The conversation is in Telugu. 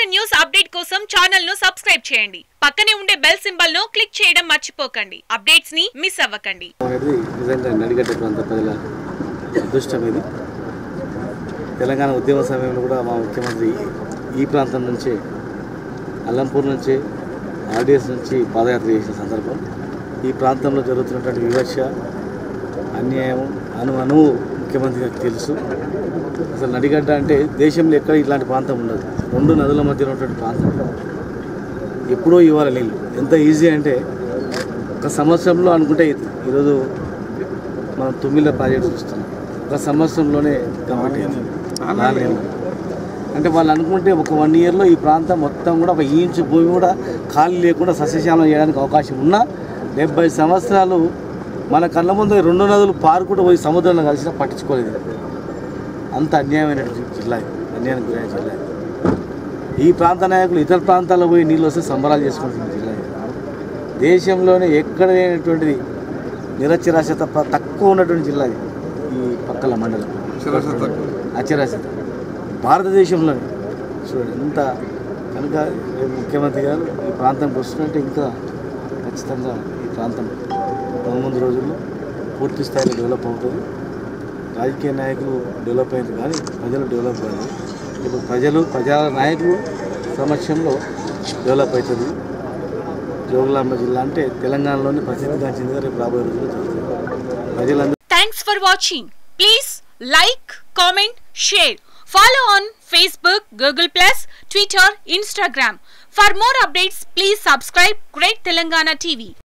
న్యూస్ అప్డేట్ కోసం ఛానల్ ను సబ్స్క్రైబ్ చేయండి పక్కనే ఉండే బెల్ సింబల్ ను క్లిక్ చేయడం మర్చిపోకండి అప్డేట్స్ ని మిస్ అవ్వకండి అనేది నిజంగా నడిగడ్డ ప్రాంత ప్రజల అదృష్టం ఇది తెలంగాణ ఉద్యమ సమయంలో కూడా మా ముఖ్యమంత్రి ఈ ప్రాంతం నుంచే అల్లంపూర్ నుంచి ఆర్డీఎస్ నుంచి పాదయాత్ర చేసిన సందర్భం ఈ ప్రాంతంలో జరుగుతున్నటువంటి వివక్ష అన్యాయం అను అనువు ముఖ్యమంత్రి గారికి తెలుసు అసలు నడిగడ్డ అంటే దేశంలో ఎక్కడ ఇట్లాంటి ప్రాంతం ఉండదు రెండు నదుల మధ్య ఉన్నటువంటి ప్రాంతం ఎప్పుడో ఇవాళ నీళ్ళు ఎంత ఈజీ అంటే ఒక సంవత్సరంలో అనుకుంటే ఈరోజు మనం తొమ్మిదిలో ప్రాజెక్ట్ చూస్తున్నాం ఒక సంవత్సరంలోనే కంప్లీట్ అయింది నాలుగేళ్ళు. అంటే వాళ్ళు అనుకుంటే ఒక వన్ ఇయర్లో ఈ ప్రాంతం మొత్తం కూడా ఒక ఇంచు భూమి కూడా ఖాళీ లేకుండా సస్యశ్యామలం చేయడానికి అవకాశం ఉన్నా డెబ్బై సంవత్సరాలు మన కళ్ళ ముందు ఈ రెండు నదులు పారుకుంటూ పోయి సముద్రంలో కలిసినా పట్టించుకోలేదు అంత అన్యాయమైనటువంటి జిల్లా ఇది. అన్యాయానికి గురైన జిల్లా ఇది. ఈ ప్రాంత నాయకులు ఇతర ప్రాంతాల్లో పోయి నీళ్ళు వస్తే సంబరాలు చేసుకుంటున్న జిల్లా ఇది. దేశంలోనే ఎక్కడ లేనటువంటిది నిరక్షరాస్యత ప- తక్కువ ఉన్నటువంటి జిల్లా ఇది ఈ పక్కల మండలం అక్షరాస్యత భారతదేశంలోనే చూడండి ఎంత కనుక రేపు ముఖ్యమంత్రి గారు ఈ ప్రాంతంకి వస్తున్నట్టే ఇంకా ఖచ్చితంగా ఈ ప్రాంతం ముందు రోజుల్లో పూర్తి స్థాయిలో డెవలప్ అవుతుంది రాజకీయ నాయకులు డెవలప్ అయింది కానీ ప్రజలు డెవలప్ కాదు ఇప్పుడు ప్రజలు ప్రజా నాయకులు సమక్షంలో డెవలప్ అవుతుంది జోగులాంబ జిల్లా అంటే తెలంగాణలోని ప్రసిద్ధిగాంచిందిగా రేపు రాబోయే రోజుల్లో జరుగుతుంది ప్రజలందరూ thanks for watching please like comment share follow on Facebook Google plus Twitter Instagram for more updates please subscribe great Telangana TV